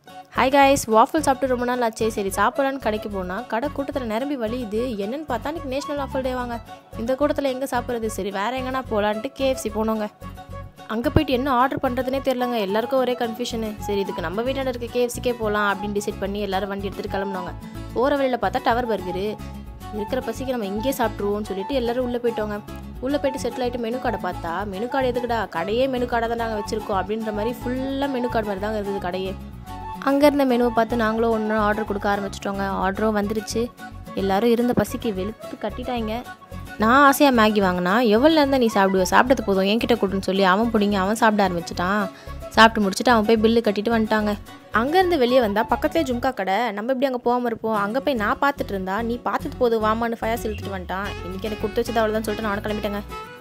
hi guys waffle சாப்பிட்டு ரொம்ப நாள் ஆச்சு சரி சாப்பிட்லான்னு கடைக்கு போனால் கடை கூட்டத்தில் நிரம்பி வழியுது என்னன்னு பார்த்தா இன்னைக்கு நேஷனல் வாஃபிள் டே வாங்க இந்த கூட்டத்தில் எங்கே சாப்பிட்றது சரி வேற எங்கன்னா போகலான்ட்டு கேஎஃப்சி போனோங்க அங்கே போயிட்டு என்ன ஆர்டர் பண்ணுறதுனே தெரிலங்க எல்லாருக்கும் ஒரே கன்ஃபியூஷனு சரி இதுக்கு நம்ம வீட்டில் இருக்க கேஎஃப்சிக்கே போகலாம் அப்படின்னு டிசைட் பண்ணி எல்லாரும் வண்டி எடுத்துகிட்டு கிளம்புனாங்க போகிற வழியில் பார்த்தா டவர் பர்கரு இருக்கிற பசிக்கு நம்ம இங்கேயே சாப்பிட்ருவோம்னு சொல்லிட்டு எல்லாரும் உள்ளே போயிட்டோங்க உள்ளே போயிட்டு செட்டில் ஆகிட்டு மெனு கார்டை பார்த்தா மெனு கார்டு எதுக்குடா கடையே மெனு கார்டை தான் நாங்கள் வச்சுருக்கோம் அப்படின்ற மாதிரி ஃபுல்லாக மெனு கார்டு மாதிரி தாங்க இருந்தது கடையே அங்கே இருந்த மெனுவை பார்த்து நாங்களும் ஒன்று ஆர்டர் கொடுக்க ஆரம்பிச்சிட்டோங்க ஆர்டரும் வந்துருச்சு எல்லாரும் இருந்த பசிக்கு வெளுத்து கட்டிட்டாங்க நான் ஆசையாக மேகி வாங்கினா எவ்வளோ இருந்தால் நீ சாப்பிடுவ சாப்பிட்டது போதும் என்கிட்ட கொடுன்னு சொல்லி அவன் பிடிங்க அவன் சாப்பிட ஆரம்பிச்சிட்டான் சாப்பிட்டு முடிச்சுட்டு அவன் போய் பில்லு கட்டிட்டு வந்துட்டாங்க அங்கேருந்து வெளியே வந்தால் பக்கத்துலேயே ஜும்கா கடை நம்ம எப்படி அங்கே போகாமல் இருப்போம் அங்கே போய் நான் பார்த்துட்டு இருந்தா நீ பார்த்துட்டு போதும் வாமான்னு ஃபயர்ஸ் இழுத்துட்டு வந்துட்டான் இன்றைக்கி எனக்கு கொடுத்து வச்சது அவ்வளோதான் சொல்லிட்டு நான் கிளம்பிட்டேங்க